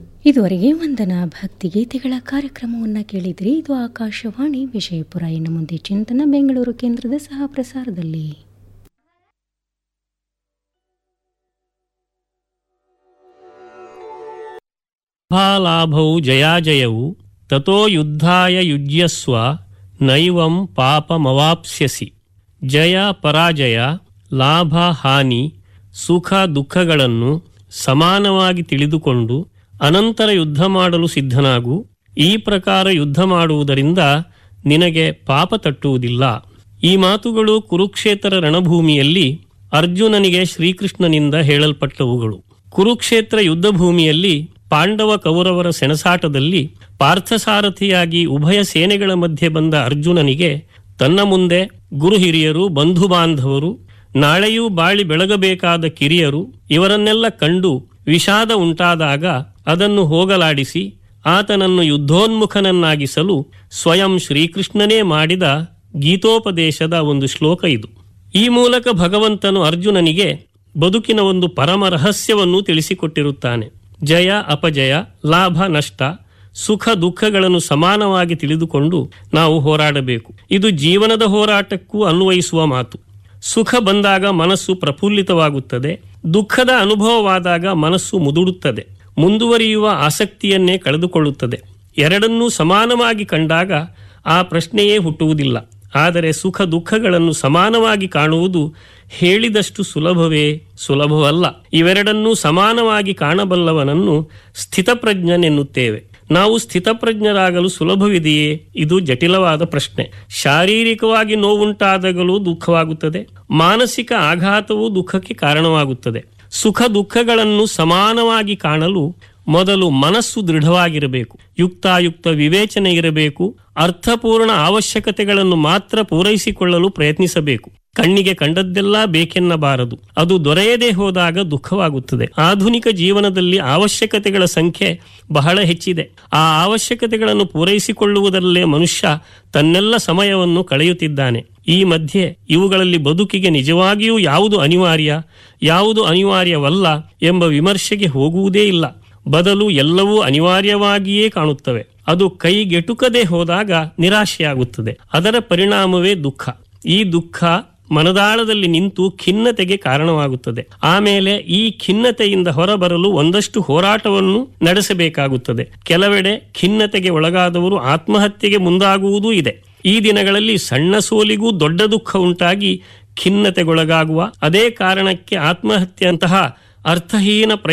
ಇದುವರೆಗೆ ವಂದನ ಭಕ್ತಿಗೀತೆಗಳ ಕಾರ್ಯಕ್ರಮವನ್ನು ಕೇಳಿದ್ರಿ ಇದು ಆಕಾಶವಾಣಿ ವಿಜಯಪುರ ಇನ್ನು ಮುಂದೆ ಚಿಂತನ ಬೆಂಗಳೂರು ಕೇಂದ್ರದ ಸಹ ಪ್ರಸಾರದಲ್ಲಿ ಲಾಭೌ ಜಯಾಜಯವು ತಥೋ ಯುದ್ಧಾಯ ಯುಜ್ಯಸ್ವ ನೈವಂ ಪಾಪಮವಾಪ್ಸ್ಯಸಿ ಜಯ ಪರಾಜಯ ಲಾಭ ಹಾನಿ ಸುಖ ದುಃಖಗಳನ್ನು ಸಮಾನವಾಗಿ ತಿಳಿದುಕೊಂಡು ಅನಂತರ ಯುದ್ಧ ಮಾಡಲು ಸಿದ್ಧನಾಗು ಈ ಪ್ರಕಾರ ಯುದ್ಧ ಮಾಡುವುದರಿಂದ ನಿನಗೆ ಪಾಪ ತಟ್ಟುವುದಿಲ್ಲ ಈ ಮಾತುಗಳು ಕುರುಕ್ಷೇತ್ರ ರಣಭೂಮಿಯಲ್ಲಿ ಅರ್ಜುನನಿಗೆ ಶ್ರೀಕೃಷ್ಣನಿಂದ ಹೇಳಲ್ಪಟ್ಟವುಗಳು ಕುರುಕ್ಷೇತ್ರ ಯುದ್ಧ ಭೂಮಿಯಲ್ಲಿ ಪಾಂಡವ ಕೌರವರ ಸೆಣಸಾಟದಲ್ಲಿ ಪಾರ್ಥಸಾರಥಿಯಾಗಿ ಉಭಯ ಸೇನೆಗಳ ಮಧ್ಯೆ ಬಂದ ಅರ್ಜುನನಿಗೆ ತನ್ನ ಮುಂದೆ ಗುರು ಹಿರಿಯರು ಬಂಧು ಬಾಂಧವರು ನಾಳೆಯೂ ಬಾಳಿ ಬೆಳಗಬೇಕಾದ ಕಿರಿಯರು ಇವರನ್ನೆಲ್ಲ ಕಂಡು ವಿಷಾದ ಉಂಟಾದಾಗ ಅದನ್ನು ಹೋಗಲಾಡಿಸಿ ಆತನನ್ನು ಯುದ್ಧೋನ್ಮುಖನನ್ನಾಗಿಸಲು ಸ್ವಯಂ ಶ್ರೀಕೃಷ್ಣನೇ ಮಾಡಿದ ಗೀತೋಪದೇಶದ ಒಂದು ಶ್ಲೋಕ ಇದು ಈ ಮೂಲಕ ಭಗವಂತನು ಅರ್ಜುನನಿಗೆ ಬದುಕಿನ ಒಂದು ಪರಮ ರಹಸ್ಯವನ್ನು ತಿಳಿಸಿಕೊಟ್ಟಿರುತ್ತಾನೆ ಜಯ ಅಪಜಯ ಲಾಭ ನಷ್ಟ ಸುಖ ದುಃಖಗಳನ್ನು ಸಮಾನವಾಗಿ ತಿಳಿದುಕೊಂಡು ನಾವು ಹೋರಾಡಬೇಕು ಇದು ಜೀವನದ ಹೋರಾಟಕ್ಕೂ ಅನ್ವಯಿಸುವ ಮಾತು ಸುಖ ಬಂದಾಗ ಮನಸ್ಸು ಪ್ರಫುಲ್ಲಿತವಾಗುತ್ತದೆ ದುಃಖದ ಅನುಭವವಾದಾಗ ಮನಸ್ಸು ಮುದುಡುತ್ತದೆ ಮುಂದುವರಿಯುವ ಆಸಕ್ತಿಯನ್ನೇ ಕಳೆದುಕೊಳ್ಳುತ್ತದೆ ಎರಡನ್ನೂ ಸಮಾನವಾಗಿ ಕಂಡಾಗ ಆ ಪ್ರಶ್ನೆಯೇ ಹುಟ್ಟುವುದಿಲ್ಲ ಆದರೆ ಸುಖ ದುಃಖಗಳನ್ನು ಸಮಾನವಾಗಿ ಕಾಣುವುದು ಹೇಳಿದಷ್ಟು ಸುಲಭವೇ ಸುಲಭವಲ್ಲ ಇವೆರಡನ್ನೂ ಸಮಾನವಾಗಿ ಕಾಣಬಲ್ಲವನನ್ನು ಸ್ಥಿತಪ್ರಜ್ಞನೆನ್ನುತ್ತೇವೆ ನಾವು ಸ್ಥಿತಪ್ರಜ್ಞರಾಗಲು ಸುಲಭವಿದೆಯೇ ಇದು ಜಟಿಲವಾದ ಪ್ರಶ್ನೆ ಶಾರೀರಿಕವಾಗಿ ನೋವುಂಟಾದಾಗಲೂ ದುಃಖವಾಗುತ್ತದೆ ಮಾನಸಿಕ ಆಘಾತವೂ ದುಃಖಕ್ಕೆ ಕಾರಣವಾಗುತ್ತದೆ ಸುಖ ದುಃಖಗಳನ್ನು ಸಮಾನವಾಗಿ ಕಾಣಲು ಮೊದಲು ಮನಸ್ಸು ದೃಢವಾಗಿರಬೇಕು ಯುಕ್ತಾಯುಕ್ತ ವಿವೇಚನೆ ಇರಬೇಕು ಅರ್ಥಪೂರ್ಣ ಅವಶ್ಯಕತೆಗಳನ್ನು ಮಾತ್ರ ಪೂರೈಸಿಕೊಳ್ಳಲು ಪ್ರಯತ್ನಿಸಬೇಕು ಕಣ್ಣಿಗೆ ಕಂಡದ್ದೆಲ್ಲ ಬೇಕೆನ್ನಬಾರದು ಅದು ದೊರೆಯದೇ ಹೋದಾಗ ದುಃಖವಾಗುತ್ತದೆ ಆಧುನಿಕ ಜೀವನದಲ್ಲಿ ಅವಶ್ಯಕತೆಗಳ ಸಂಖ್ಯೆ ಬಹಳ ಹೆಚ್ಚಿದೆ ಆ ಅವಶ್ಯಕತೆಗಳನ್ನು ಪೂರೈಸಿಕೊಳ್ಳುವುದರಲ್ಲೇ ಮನುಷ್ಯ ತನ್ನೆಲ್ಲ ಸಮಯವನ್ನು ಕಳೆಯುತ್ತಿದ್ದಾನೆ ಈ ಮಧ್ಯೆ ಇವುಗಳಲ್ಲಿ ಬದುಕಿಗೆ ನಿಜವಾಗಿಯೂ ಯಾವುದು ಅನಿವಾರ್ಯ ಯಾವುದು ಅನಿವಾರ್ಯವಲ್ಲ ಎಂಬ ವಿಮರ್ಶೆಗೆ ಹೋಗುವುದೇ ಇಲ್ಲ ಬದಲು ಎಲ್ಲವೂ ಅನಿವಾರ್ಯವಾಗಿಯೇ ಕಾಣುತ್ತವೆ ಅದು ಕೈಗೆಟುಕದೆ ಹೋದಾಗ ನಿರಾಶೆಯಾಗುತ್ತದೆ ಅದರ ಪರಿಣಾಮವೇ ದುಃಖ ಈ ದುಃಖ ಮನದಾಳದಲ್ಲಿ ನಿಂತು ಖಿನ್ನತೆಗೆ ಕಾರಣವಾಗುತ್ತದೆ ಆಮೇಲೆ ಈ ಖಿನ್ನತೆಯಿಂದ ಹೊರಬರಲು ಒಂದಷ್ಟು ಹೋರಾಟವನ್ನು ನಡೆಸಬೇಕಾಗುತ್ತದೆ ಕೆಲವೆಡೆ ಖಿನ್ನತೆಗೆ ಒಳಗಾದವರು ಆತ್ಮಹತ್ಯೆಗೆ ಮುಂದಾಗುವುದೂ ಇದೆ ಈ ದಿನಗಳಲ್ಲಿ ಸಣ್ಣ ಸೋಲಿಗೂ ದೊಡ್ಡ ದುಃಖ ಉಂಟಾಗಿ ಖಿನ್ನತೆಗೊಳಗಾಗುವ ಅದೇ ಕಾರಣಕ್ಕೆ ಆತ್ಮಹತ್ಯೆಯಂತಹ ಅರ್ಥಹೀನ